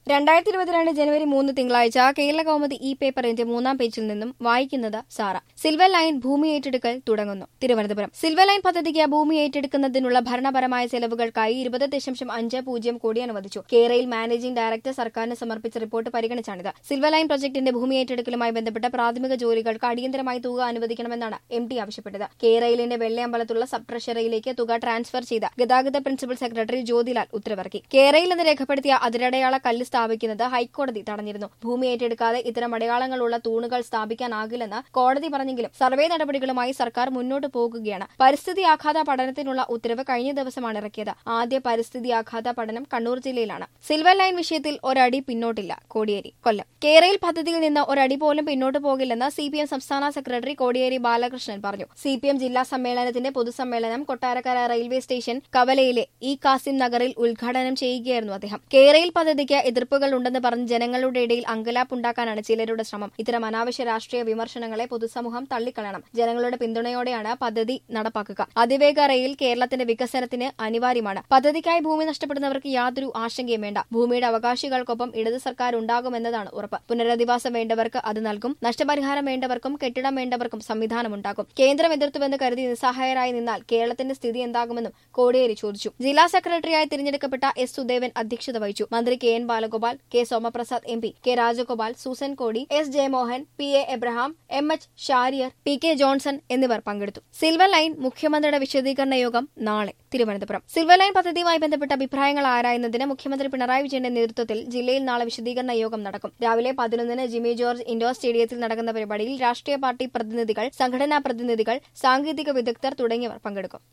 രണ്ടായിരത്തി ഇരുപത്തിരണ്ട് ജനുവരി മൂന്ന് തിങ്കളാഴ്ച കേരള കൗമുദി ഇ പേപ്പറിന്റെ മൂന്നാം പേജിൽ നിന്നും വായിക്കുന്നത് സാറ സിൽവർ ലൈൻ ഭൂമി ഏറ്റെടുക്കൽ തുടങ്ങുന്നു തിരുവനന്തപുരം സിൽവർ ലൈൻ പദ്ധതിക്ക് ഭൂമി ഏറ്റെടുക്കുന്നതിനുള്ള ഭരണപരമായ ചെലവുകൾക്കായി ഇരുപത് ദശാംശം അഞ്ച് പൂജ്യം കോടി അനുവദിച്ചു കേരയിൽ മാനേജിംഗ് ഡയറക്ടർ സർക്കാരിന് സമർപ്പിച്ച റിപ്പോർട്ട് പരിഗണിച്ചാണിത് സിൽവർ ലൈൻ പ്രൊജക്ടിന്റെ ഭൂമി ഏറ്റെടുക്കലുമായി ബന്ധപ്പെട്ട പ്രാഥമിക ജോലികൾക്ക് അടിയന്തരമായി തുക അനുവദിക്കണമെന്നാണ് എം ടി ആവശ്യപ്പെട്ടത് കേരയിലിന്റെ വെള്ളയമ്പലത്തുള്ള സബ് ട്രഷറിയിലേക്ക് തുക ട്രാൻസ്ഫർ ചെയ്ത ഗതാഗത പ്രിൻസിപ്പൽ സെക്രട്ടറി ജ്യോതിലാൽ ഉത്തരവിറക്കി കേരയിൽ എന്ന് രേഖപ്പെടുത്തിയ അതിരടയാള കല്ല് സ്ഥാപിക്കുന്നത് ഹൈക്കോടതി തടഞ്ഞിരുന്നു ഭൂമി ഏറ്റെടുക്കാതെ ഇത്തരം അടയാളങ്ങളുള്ള തൂണുകൾ സ്ഥാപിക്കാനാകില്ലെന്ന് കോടതി പറഞ്ഞെങ്കിലും സർവേ നടപടികളുമായി സർക്കാർ മുന്നോട്ട് പോകുകയാണ് പരിസ്ഥിതി ആഘാത പഠനത്തിനുള്ള ഉത്തരവ് കഴിഞ്ഞ ദിവസമാണ് ഇറക്കിയത് ആദ്യ പരിസ്ഥിതി ആഘാത പഠനം കണ്ണൂർ ജില്ലയിലാണ് സിൽവർ ലൈൻ വിഷയത്തിൽ ഒരടി പിന്നോട്ടില്ല കോടിയേരി കൊല്ലം കേരയിൽ പദ്ധതിയിൽ നിന്ന് ഒരടി പോലും പിന്നോട്ട് പോകില്ലെന്ന് സി പി എം സംസ്ഥാന സെക്രട്ടറി കോടിയേരി ബാലകൃഷ്ണൻ പറഞ്ഞു സി പി എം ജില്ലാ സമ്മേളനത്തിന്റെ പൊതുസമ്മേളനം കൊട്ടാരക്കര റെയിൽവേ സ്റ്റേഷൻ കവലയിലെ ഇ കാസിം നഗറിൽ ഉദ്ഘാടനം ചെയ്യുകയായിരുന്നു അദ്ദേഹം കേരയിൽ പദ്ധതിക്ക് എതിർപ്പുകൾ ഉണ്ടെന്ന് പറഞ്ഞ് ജനങ്ങളുടെ ഇടയിൽ അങ്കലാപ്പുണ്ടാക്കാനാണ് ചിലരുടെ ശ്രമം ഇത്തരം അനാവശ്യ രാഷ്ട്രീയ വിമർശനങ്ങളെ പൊതുസമൂഹം തള്ളിക്കളയണം ജനങ്ങളുടെ പിന്തുണയോടെയാണ് പദ്ധതി നടപ്പാക്കുക അതിവേഗ റെയിൽ കേരളത്തിന്റെ വികസനത്തിന് അനിവാര്യമാണ് പദ്ധതിക്കായി ഭൂമി നഷ്ടപ്പെടുന്നവർക്ക് യാതൊരു ആശങ്കയും വേണ്ട ഭൂമിയുടെ അവകാശികൾക്കൊപ്പം ഇടത് സർക്കാർ ഉണ്ടാകുമെന്നതാണ് ഉറപ്പ് പുനരധിവാസം വേണ്ടവർക്ക് അത് നൽകും നഷ്ടപരിഹാരം വേണ്ടവർക്കും കെട്ടിടം വേണ്ടവർക്കും സംവിധാനമുണ്ടാകും കേന്ദ്രം എതിർത്തുവെന്ന് കരുതി നിസ്സഹായരായി നിന്നാൽ കേരളത്തിന്റെ സ്ഥിതി എന്താകുമെന്നും കോടിയേരി ചോദിച്ചു ജില്ലാ സെക്രട്ടറിയായി തിരഞ്ഞെടുക്കപ്പെട്ട എസ് സുദേവൻ അധ്യക്ഷത വഹിച്ചു മന്ത്രി K N Balagopal K Somaprasad M P K Rajagopal Susan Kodi S Jayamohan P A Abraham M H Shariar P K Johnson എന്നിവർ പങ്കെടുത്തു സിൽവർ ലൈൻ മുഖ്യമന്ത്രിയുടെ വിശദീകരണ യോഗം നാളെ തിരുവനന്തപുരം സിൽവർ ലൈൻ പദ്ധതിയുമായി ബന്ധപ്പെട്ട അഭിപ്രായങ്ങൾ ആരായുന്നതിന് മുഖ്യമന്ത്രി പിണറായി വിജയന്റെ നേതൃത്വത്തിൽ ജില്ലയിൽ നാളെ വിശദീകരണ യോഗം നടക്കും രാവിലെ പതിനൊന്നിന് ജിമ്മി ജോർജ് ഇൻഡോർ സ്റ്റേഡിയത്തിൽ നടക്കുന്ന പരിപാടിയിൽ രാഷ്ട്രീയ പാർട്ടി പ്രതിനിധികൾ സംഘടനാ പ്രതിനിധികൾ സാങ്കേതിക വിദഗ്ധർ തുടങ്ങിയവർ പങ്കെടുക്കും